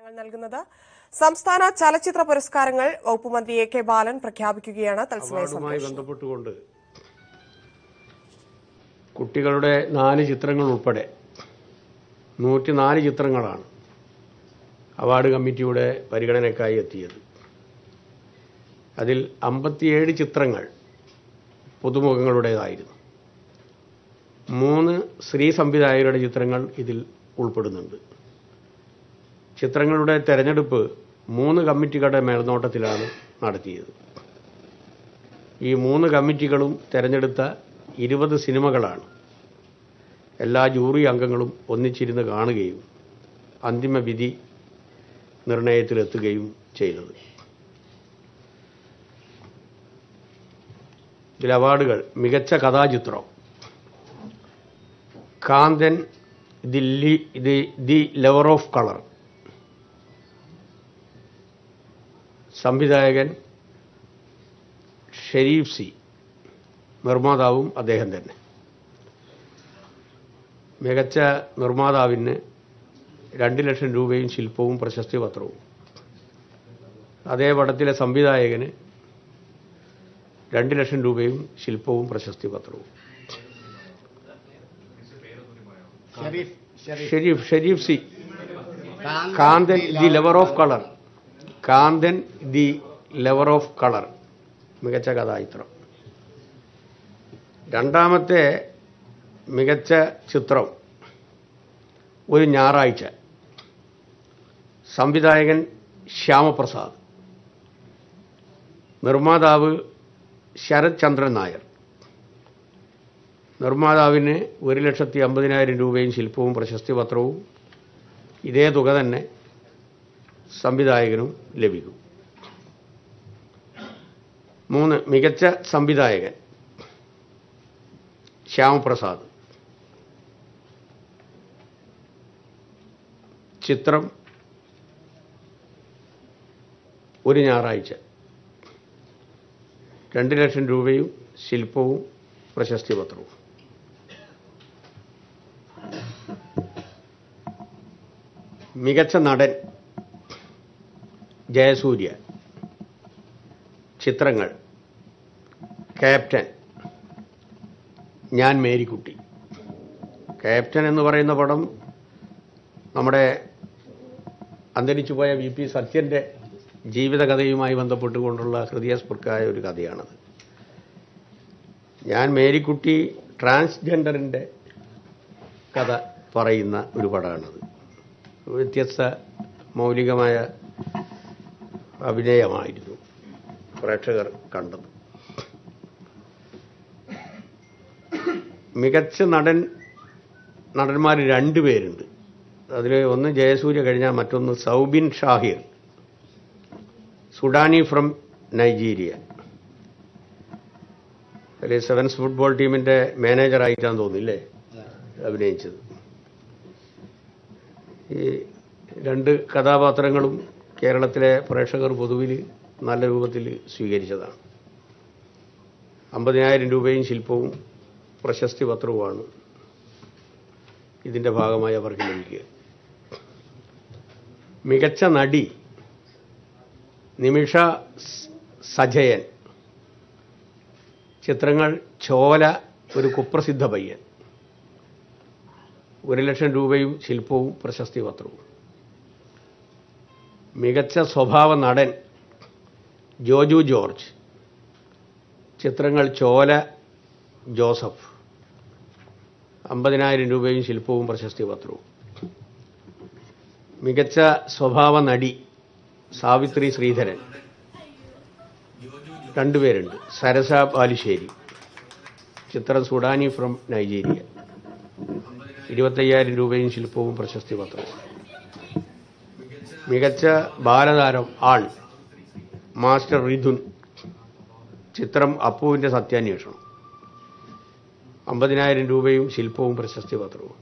നൽകുന്നത് സംസ്ഥാന ചലച്ചിത്ര പുരസ്കാരങ്ങൾ വകുപ്പ് മന്ത്രി എ കെ ബാലൻ പ്രഖ്യാപിക്കുകയാണ് തത്സമയ അവാർഡുമായി സംപ്രേഷണം ബന്ധപ്പെട്ടുകൊണ്ട് കുട്ടികളുടെ നാല് ചിത്രങ്ങൾ ഉൾപ്പെടെ നൂറ്റിനാല് ചിത്രങ്ങളാണ് അവാർഡ് കമ്മിറ്റിയുടെ പരിഗണനയ്ക്കായി എത്തിയത് അതിൽ അമ്പത്തിയേഴ് ചിത്രങ്ങൾ പുതുമുഖങ്ങളുടേതായിരുന്നു മൂന്ന് സ്ത്രീ സംവിധായകരുടെ ചിത്രങ്ങൾ ഇതിൽ ഉൾപ്പെടുന്നുണ്ട് ചിത്രങ്ങളുടെ തെരഞ്ഞെടുപ്പ് മൂന്ന് കമ്മിറ്റികളുടെ മേൽനോട്ടത്തിലാണ് നടത്തിയത് ഈ മൂന്ന് കമ്മിറ്റികളും തെരഞ്ഞെടുത്ത ഇരുപത് സിനിമകളാണ് എല്ലാ ജൂറി അംഗങ്ങളും ഒന്നിച്ചിരുന്ന് കാണുകയും അന്തിമ വിധി നിർണയത്തിലെത്തുകയും ചെയ്തത് ഇതിൽ അവാർഡുകൾ മികച്ച കഥാചിത്രം കാന്തൻ ദി ലി- the the lover of colour സംവിധായകൻ ഷെരീഫ് സി നിർമ്മാതാവും അദ്ദേഹം തന്നെ മികച്ച നിർമ്മാതാവിന് രണ്ട് ലക്ഷം രൂപയും ശില്പവും പ്രശസ്തി പത്രവും അതേ പടത്തിലെ സംവിധായകന് രണ്ട് ലക്ഷം രൂപയും ശില്പവും പ്രശസ്തി പത്രവും Sherif Sherif Sherif Sherif C Kanthan Kanthan the lover of colour Kanthan the lover of colour മികച്ച കഥാചിത്രം രണ്ടാമത്തെ മികച്ച ചിത്രം ഒരു ഞായറാഴ്ച സംവിധായകൻ ശ്യാമപ്രസാദ് നിർമ്മാതാവ് ശരത് ചന്ദ്രൻ നായർ നിർമ്മാതാവിന് ഒരു ലക്ഷത്തി അമ്പതിനായിരം രൂപയും ശില്പവും പ്രശസ്തി പത്രവും ഇതേ തുക തന്നെ സംവിധായകനും ലഭിക്കും മൂന്ന് മികച്ച സംവിധായകൻ ശ്യാമപ്രസാദ് ചിത്രം ഒരു ഞായറാഴ്ച രണ്ട് ലക്ഷം രൂപയും ശില്പവും പ്രശസ്തി പത്രവും മികച്ച നടൻ ജയസൂര്യ ചിത്രങ്ങൾ ക്യാപ്റ്റൻ ഞാൻ മേരിക്കുട്ടി ക്യാപ്റ്റൻ എന്ന് പറയുന്ന പടം നമ്മുടെ അന്തരിച്ചു പോയ വി പി സത്യൻ്റെ ജീവിതകഥയുമായി ബന്ധപ്പെട്ടുകൊണ്ടുള്ള ഹൃദയസ്പൃക്കായ ഒരു കഥയാണത് ഞാൻ മേരിക്കുട്ടി ട്രാൻസ്ജെൻഡറിൻ്റെ കഥ പറയുന്ന ഒരു പടമാണത് വ്യത്യസ്ത മൗലികമായ അഭിനയമായിരുന്നു പ്രേക്ഷകർ കണ്ടത് മികച്ച നടൻ നടന്മാർ രണ്ടുപേരുണ്ട് അതിൽ ഒന്ന് ജയസൂര്യ കഴിഞ്ഞാൽ മറ്റൊന്ന് സൗബിൻ ഷാഹിർ സുഡാനി ഫ്രം നൈജീരിയ അതിൽ സെവൻസ് ഫുട്ബോൾ ടീമിൻ്റെ മാനേജറായിട്ടാന്ന് തോന്നില്ലേ അഭിനയിച്ചത് ഈ രണ്ട് കഥാപാത്രങ്ങളും കേരളത്തിലെ പ്രേക്ഷകർ പൊതുവിൽ നല്ല രൂപത്തിൽ സ്വീകരിച്ചതാണ് അമ്പതിനായിരം രൂപയും ശില്പവും പ്രശസ്തി പത്രവുമാണ് ഇതിൻ്റെ ഭാഗമായി അവർക്ക് ലഭിക്കുക മികച്ച നടി നിമിഷ സ് സജയൻ ചിത്രങ്ങൾ ചോല ഒരു കുപ്രസിദ്ധ പയ്യൻ ഒരു ലക്ഷം രൂപയും ശില്പവും പ്രശസ്തി പത്രവും മികച്ച സ്വഭാവ നടൻ ജോജു ജോർജ് ചിത്രങ്ങൾ ചോല ജോസഫ് അമ്പതിനായിരം രൂപയും ശില്പവും പ്രശസ്തി പത്രവും മികച്ച സ്വഭാവ നടി സാവിത്രി ശ്രീധരൻ രണ്ടുപേരുണ്ട് സരസ ബാലുശ്ശേരി ചിത്രം സുഡാനി ഫ്രം നൈജീരിയ ഇരുപത്തയ്യായിരം രൂപയും ശില്പവും പ്രശസ്തി പത്രവും മികച്ച ബാലതാരം ആൾ മാസ്റ്റർ റിധുൻ ചിത്രം അപ്പുവിൻ്റെ സത്യാന്വേഷണം അമ്പതിനായിരം രൂപയും ശില്പവും പ്രശസ്തി പത്രവും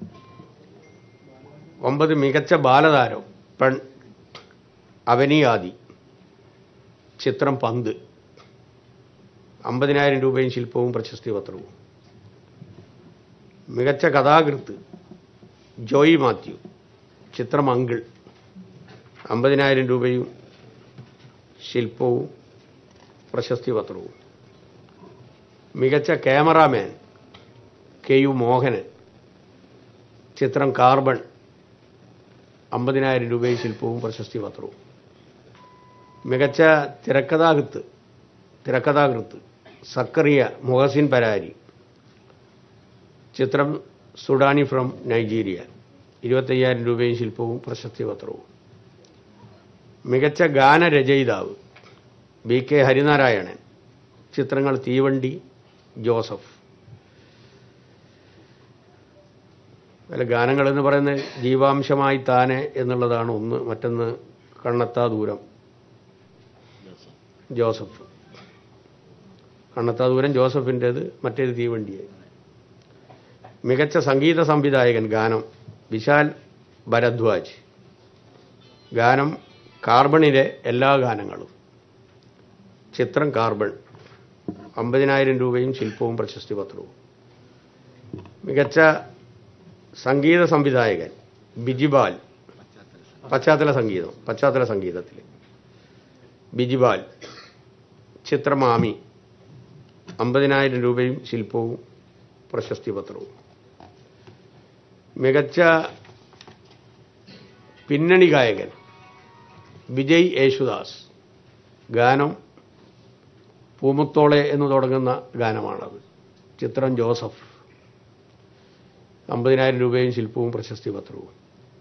ഒമ്പത് മികച്ച ബാലതാരം പെൺ അവനിയാദി ചിത്രം പന്ത് അമ്പതിനായിരം രൂപയും ശില്പവും പ്രശസ്തി പത്രവും മികച്ച കഥാകൃത്ത് ജോയി മാത്യു ചിത്രം അങ്കിൾ അമ്പതിനായിരം രൂപയും ശില്പവും പ്രശസ്തി പത്രവും മികച്ച ക്യാമറാമാൻ കെ യു മോഹനൻ ചിത്രം കാർബൺ അമ്പതിനായിരം രൂപയും ശില്പവും പ്രശസ്തി പത്രവും മികച്ച തിരക്കഥാകൃത്ത് തിരക്കഥാകൃത്ത് സക്കറിയ മുഹസിൻ പരാരി ചിത്രം സുഡാനി ഫ്രം നൈജീരിയ ഇരുപത്തയ്യായിരം രൂപയും ശില്പവും പ്രശസ്തി പത്രവും മികച്ച ഗാനരചയിതാവ് ബി കെ ഹരിനാരായണൻ ചിത്രങ്ങൾ തീവണ്ടി ജോസഫ് അല്ല ഗാനങ്ങൾ എന്ന് പറയുന്നത് ജീവാംശമായി താനെ എന്നുള്ളതാണ് ഒന്ന് മറ്റൊന്ന് കണ്ണെത്താ ദൂരം ജോസഫ് കണ്ണെത്താ ദൂരം ജോസഫിൻ്റേത് മറ്റേത് തീവണ്ടിയായി മികച്ച സംഗീത സംവിധായകൻ ഗാനം വിശാൽ ഭരദ്വാജ് ഗാനം കാർബണിലെ എല്ലാ ഗാനങ്ങളും ചിത്രം കാർബൺ അമ്പതിനായിരം രൂപയും ശില്പവും പ്രശസ്തി പത്രവും മികച്ച സംഗീത സംവിധായകൻ ബിജിബാൽ പശ്ചാത്തല സംഗീതം പശ്ചാത്തല സംഗീതത്തിൽ ബിജിബാൽ ചിത്രമാമി അമ്പതിനായിരം രൂപയും ശില്പവും പ്രശസ്തി പത്രവും മികച്ച പിന്നണി ഗായകൻ വിജയ് യേശുദാസ് ഗാനം പൂമുത്തോളെ എന്ന് തുടങ്ങുന്ന ഗാനമാണത് ചിത്രം ജോസഫ് അമ്പതിനായിരം രൂപയും ശില്പവും പ്രശസ്തി പത്രവും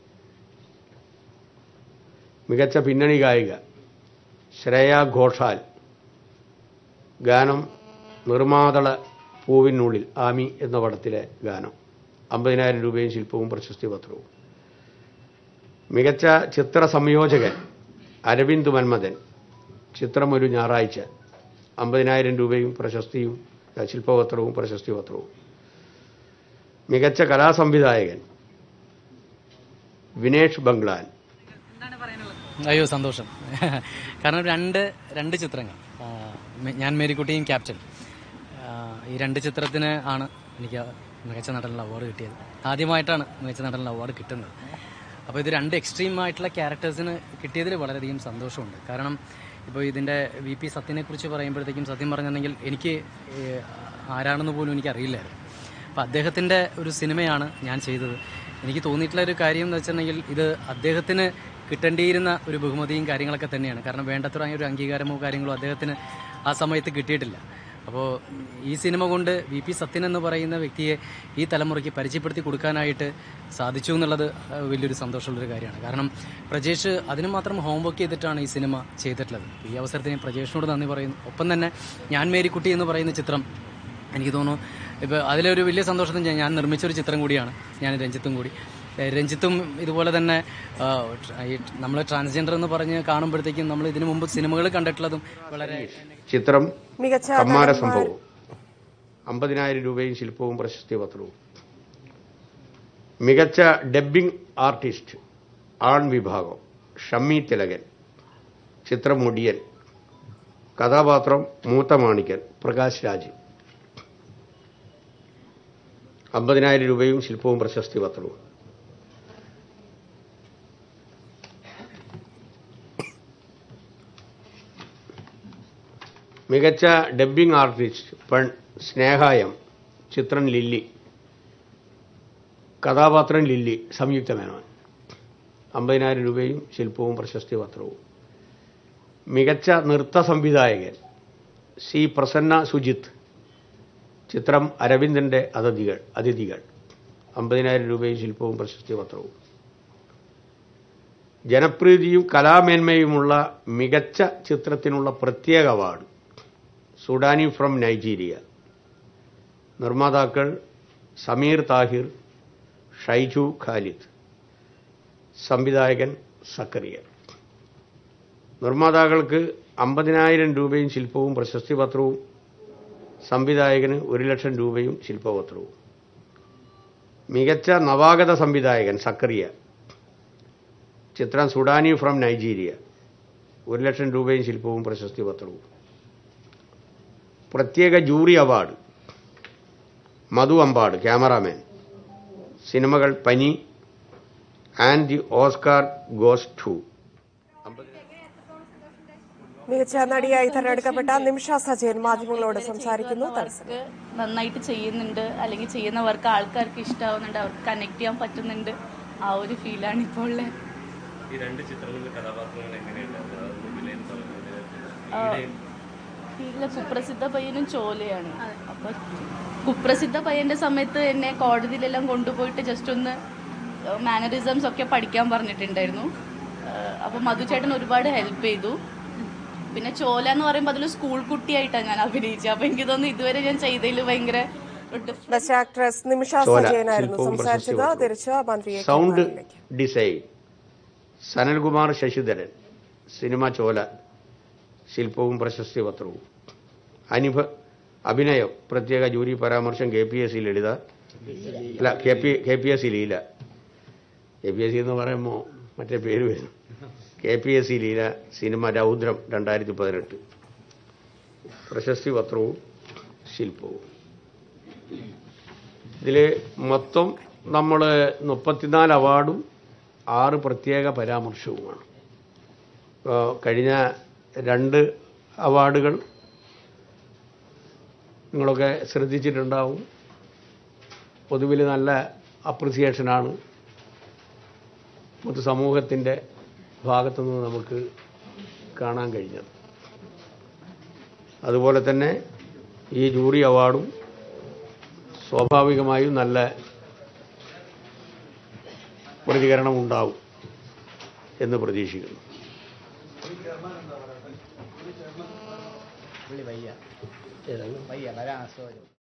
മികച്ച പിന്നണി ഗായിക ശ്രേയ ഘോഷാൽ ഗാനം നിർമാതള പൂവിനുള്ളിൽ ആമി എന്ന പടത്തിലെ ഗാനം അമ്പതിനായിരം രൂപയും ശില്പവും പ്രശസ്തി പത്രവും മികച്ച ചിത്ര സംയോജകൻ അരവിന്ദ് മന്മഥൻ ചിത്രം ഒരു ഞായറാഴ്ച അമ്പതിനായിരം രൂപയും പ്രശസ്തിയും ഏ, ശില്പപത്രവും പ്രശസ്തി പത്രവും മികച്ച കലാസംവിധായകൻ വിനേഷ് ബംഗ്ലാൻ അയ്യോ സന്തോഷം കാരണം രണ്ട് രണ്ട് ചിത്രങ്ങൾ ആ, മെ- ഞാൻ മേരിക്കുട്ടിയും ക്യാപ്റ്റൻ ആ, ഈ രണ്ട് ചിത്രത്തിന് ആണ് എനിക്ക് മികച്ച നടനുള്ള അവാർഡ് കിട്ടിയത് ആദ്യമായിട്ടാണ് മികച്ച നടനുള്ള അവാർഡ് കിട്ടുന്നത് അപ്പോൾ ഇത് രണ്ട് എക്സ്ട്രീം ആയിട്ടുള്ള ക്യാരക്ടേഴ്സിന് കിട്ടിയതിൽ വളരെയധികം സന്തോഷമുണ്ട് കാരണം ഇപ്പോൾ ഇതിൻ്റെ വി പി സത്യനെ കുറിച്ച് പറയുമ്പോഴത്തേക്കും സത്യം പറഞ്ഞിട്ടുണ്ടെങ്കിൽ എനിക്ക് ഏ, ആരാണെന്ന് പോലും എനിക്ക് അറിയില്ലായിരുന്നു അപ്പോൾ അദ്ദേഹത്തിൻ്റെ ഒരു സിനിമയാണ് ഞാൻ ചെയ്തത് എനിക്ക് തോന്നിയിട്ടുള്ള ഒരു കാര്യം എന്ന് വെച്ചിട്ടുണ്ടെങ്കിൽ ഇത് അദ്ദേഹത്തിന് കിട്ടേണ്ടിയിരുന്ന ഒരു ബഹുമതിയും കാര്യങ്ങളൊക്കെ തന്നെയാണ് കാരണം വേണ്ടത്ര ഒരു അംഗീകാരമോ കാര്യങ്ങളോ അദ്ദേഹത്തിന് ആ സമയത്ത് കിട്ടിയിട്ടില്ല അപ്പോൾ ഈ സിനിമ കൊണ്ട് വി പി സത്യൻ എന്ന് പറയുന്ന വ്യക്തിയെ ഈ തലമുറയ്ക്ക് പരിചയപ്പെടുത്തി കൊടുക്കാനായിട്ട് സാധിച്ചു എന്നുള്ളത് അഹ് വലിയൊരു സന്തോഷമുള്ളൊരു കാര്യമാണ് കാരണം പ്രജേഷ് അതിന് മാത്രം ഹോംവർക്ക് ചെയ്തിട്ടാണ് ഈ സിനിമ ചെയ്തിട്ടുള്ളത് ഈ അവസരത്തിന് പ്രജേഷിനോട് നന്ദി പറയുന്നു ഒപ്പം തന്നെ ഞാൻ മേരിക്കുട്ടി എന്ന് പറയുന്ന ചിത്രം എനിക്ക് തോന്നുന്നു ഇപ്പോൾ അതിലൊരു വലിയ സന്തോഷത്തിന് ഞാൻ നിർമ്മിച്ചൊരു ചിത്രം കൂടിയാണ് ഞാൻ രഞ്ജിത്തും കൂടി ഏഹ് രഞ്ജിത്തും ഇതുപോലെ തന്നെ നമ്മൾ ട്രാൻസ്ജെൻഡർ എന്ന് പറഞ്ഞ് കാണുമ്പോഴത്തേക്കും നമ്മൾ ഇതിനു മുമ്പ് സിനിമകൾ കണ്ടിട്ടുള്ളതും വളരെ ചിത്രം മികച്ച കമ്മാര നടന്മാർ- സംഭവം അമ്പതിനായിരം രൂപയും ശില്പവും പ്രശസ്തി പത്രവും മികച്ച ഡബ്ബിംഗ് ആർട്ടിസ്റ്റ് ആൺ വിഭാഗം ഷമ്മി തിലകൻ ചിത്രം മുടിയൻ കഥാപാത്രം മൂത്ത മാണിക്കൻ പ്രകാശ് രാജ് അമ്പതിനായിരം രൂപയും ശില്പവും പ്രശസ്തി പത്രവും മികച്ച ഡബ്ബിംഗ് ആർട്ടിസ്റ്റ് പെൺ സ്നേഹായം ചിത്രം ലില്ലി കഥാപാത്രം ലില്ലി സംയുക്ത മേനോൻ അമ്പതിനായിരം രൂപയും ശില്പവും പ്രശസ്തി പത്രവും മികച്ച നൃത്ത സംവിധായകൻ സി പ്രസന്ന സുജിത്ത് ചിത്രം അരവിന്ദന്റെ അതിഥികൾ അതിഥികൾ അമ്പതിനായിരം രൂപയും ശില്പവും പ്രശസ്തി പത്രവും ജനപ്രീതിയും കലാമേന്മയുമുള്ള മികച്ച ചിത്രത്തിനുള്ള പ്രത്യേക അവാർഡ് സുഡാനി ഫ്രം നൈജീരിയ നിർമ്മാതാക്കൾ സമീർ താഹിർ ഷൈജു ഖാലിദ് സംവിധായകൻ സക്കറിയ നിർമ്മാതാക്കൾക്ക് അമ്പതിനായിരം രൂപയും ശില്പവും പ്രശസ്തി പത്രവും സംവിധായകന് ഒരു ലക്ഷം രൂപയും ശില്പപത്രവും മികച്ച നവാഗത സംവിധായകൻ സക്കറിയ ചിത്രം സുഡാനി ഫ്രം നൈജീരിയ ഒരു ലക്ഷം രൂപയും ശില്പവും പ്രശസ്തി പത്രവും പ്രത്യേക jury award Madhu Ambat cameraman സിനിമകൾ പനി and the Oscar goes to മികച്ച നടിയായി തെരഞ്ഞെടുക്കപ്പെട്ട നിമിഷ സജയൻ മാധ്യമങ്ങളോട് സംസാരിക്കുന്നു തത്സമയം വർക്ക് നന്നായിട്ട് ചെയ്യുന്നുണ്ട് അല്ലെങ്കിൽ ചെയ്യുന്ന വർക്ക് ആൾക്കാർക്ക് ഇഷ്ടമാവുന്നുണ്ട് അവർക്ക് കണക്ട് ചെയ്യാൻ പറ്റുന്നുണ്ട് ആ ഒരു ഫീലാണ് ഇപ്പോൾ ഉള്ളത് ഈ രണ്ട് ചിത്രങ്ങളിലെ കഥാപാത്രങ്ങൾ എങ്ങനെയുണ്ടായിരുന്നു അതൊന്ന് വിലയിരുത്തണം ഇതിലെ കുപ്രസിദ്ധ പയ്യനും ചോലയാണ് അപ്പൊ കുപ്രസിദ്ധ പയ്യന്റെ സമയത്ത് എന്നെ കോടതിയിലെല്ലാം കൊണ്ടുപോയിട്ട് ജസ്റ്റ് ഒന്ന് മാനറിസംസ് ഒക്കെ പഠിക്കാൻ പറഞ്ഞിട്ടുണ്ടായിരുന്നു ഏഹ് അപ്പൊ മധുചേട്ടൻ ഒരുപാട് ഹെൽപ്പ് ചെയ്തു പിന്നെ ചോല എന്ന് പറയുമ്പോൾ അതിൽ സ്കൂൾ കുട്ടിയായിട്ടാണ് ഞാൻ അഭിനയിച്ചത് അപ്പൊ എനിക്ക് തോന്നുന്നു ഇതുവരെ ഞാൻ ചെയ്തതിൽ ഭയങ്കര ഒരു difference best actress Nimisha Chola, സജയനായിരുന്നു ശില്പവും സംസാരിച്ചത് പ്രശസ്തി തിരിച്ച് മന്ത്രി എ കെ സൗണ്ട് ബാലനിലേക്ക്. ഡിസൈൻ സനൽകുമാർ ശശിധരൻ സിനിമ ചോല ശില്പവും പ്രശസ്തി പത്രവും അനുഭ അഭിനയം പ്രത്യേക ജൂറി പരാമർശം K P S C Lalitha അല്ല K P K P S C Leela K P S C എന്ന് പറയുമ്പോൾ മറ്റേ പേര് വരും K P S C Leela cinema Raudram രണ്ടായിരത്തി പതിനെട്ട് പ്രശസ്തി പത്രവും ശില്പവും ഇതിൽ മൊത്തം നമ്മൾ മുപ്പത്തിനാല് അവാർഡും ആറ് പ്രത്യേക പരാമർശവുമാണ് ഇപ്പോൾ കഴിഞ്ഞ രണ്ട് അവാർഡുകൾ നിങ്ങളൊക്കെ ശ്രദ്ധിച്ചിട്ടുണ്ടാവും പൊതുവിൽ നല്ല അപ്രിസിയേഷനാണ് പൊതുസമൂഹത്തിൻ്റെ ഭാഗത്തുനിന്ന് നമുക്ക് കാണാൻ കഴിഞ്ഞത് അതുപോലെ തന്നെ ഈ ജൂറി അവാർഡും സ്വാഭാവികമായും നല്ല പ്രതികരണം ഉണ്ടാവും എന്ന് പ്രതീക്ഷിക്കുന്നു പുള്ളി വയ്യ വയ്യ വരാൻ അസുഖം